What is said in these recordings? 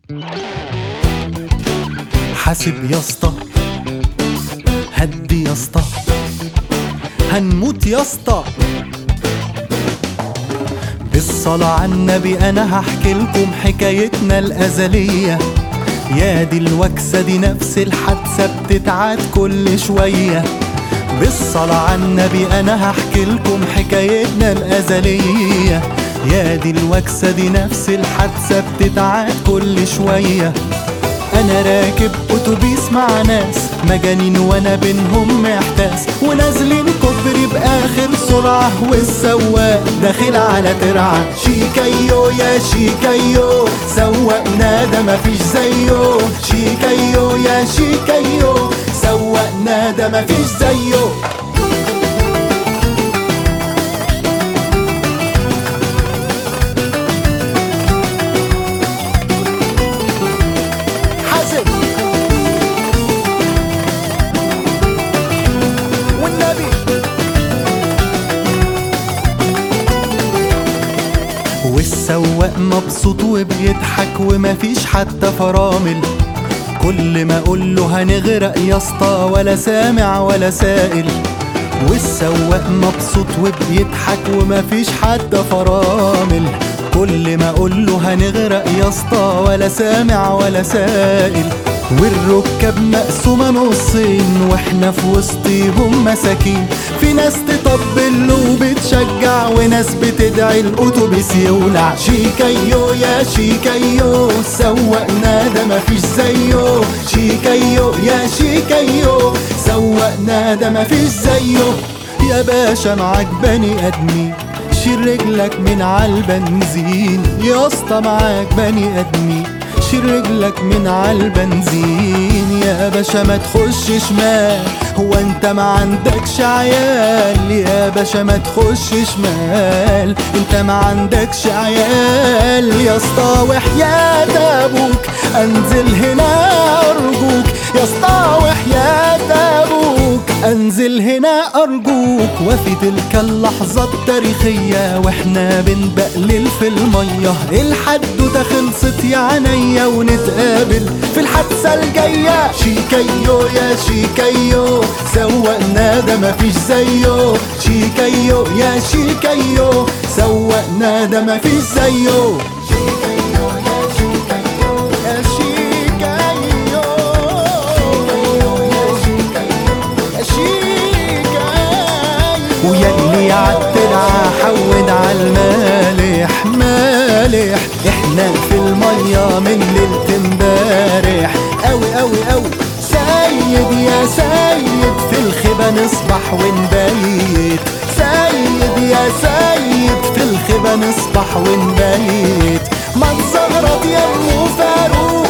حاسب يا اسطى هدي يا اسطى هنموت يا اسطى بالصلاة على النبي أنا هحكي لكم حكايتنا الأزلية يا دي الوكسة دي نفس الحادثة بتتعاد كل شوية بالصلاة على النبي أنا هحكي لكم حكايتنا الأزلية يا دي الوكسة دي نفس الحادثة بتتعاد كل شوية انا راكب اتوبيس مع ناس مجانين وانا بينهم محتاس ونازلين كوبري باخر سرعه والسواق داخل على ترعه شيكايو يا شيكايو سوقنا ده مفيش زيه شيكايو يا شيكايو سوقنا ده مفيش زيه حاسب والنبي والسواق مبسوط وبيضحك ومفيش حتى فرامل كل ما اقول له هنغرق يا اسطى ولا سامع ولا سائل والسواق مبسوط وبيضحك ومفيش حتى فرامل كل ما اقول له هنغرق يا اسطى ولا سامع ولا سائل والركاب مقسومة نصين واحنا في وسطيهم مساكين في ناس تطبل وبتشجع وناس بتدعي الاتوبيس يولع شيكايو يا شيكايو سوقنا ده مفيش زيه شيكايو يا شيكايو سوقنا ده مفيش زيه يا باشا معاك بني ادمين شيل رجلك من عالبنزين يا اسطى معاك بني ادمين شيل رجلك من عالبنزين يا باشا ما تخش شمال هو انت ما عندكش عيال يا باشا ما تخش شمال انت ما عندكش عيال يا اسطى وحياة ابوك انزل هنا ارجوك يا اسطى وحياة ابوك انزل هنا ارجوك وفي تلك اللحظة التاريخية واحنا بنبقلل في المية الحدوتة خلصت يا عينيا ونتقابل في الحادثة الجاية شيكايو يا شيكايو سوقنا ده مفيش زيه شيكايو يا شيكايو سوقنا ده مفيش زيه شيكايو يا شيكايو يا شيكايو يا شيكايو ويلي عالترعة حود عالمالح مالح احنا في المية من ليلة امبارح اوي اوي اوي سيد يا سيد في الخيبة نصبح ونبيت سيد يا سيد في الخيبة نصبح ونبيت ما تزغرط يا ام فاروق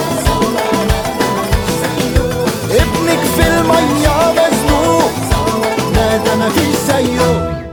ابنك في المية مزنوق لا ده مفيش زيه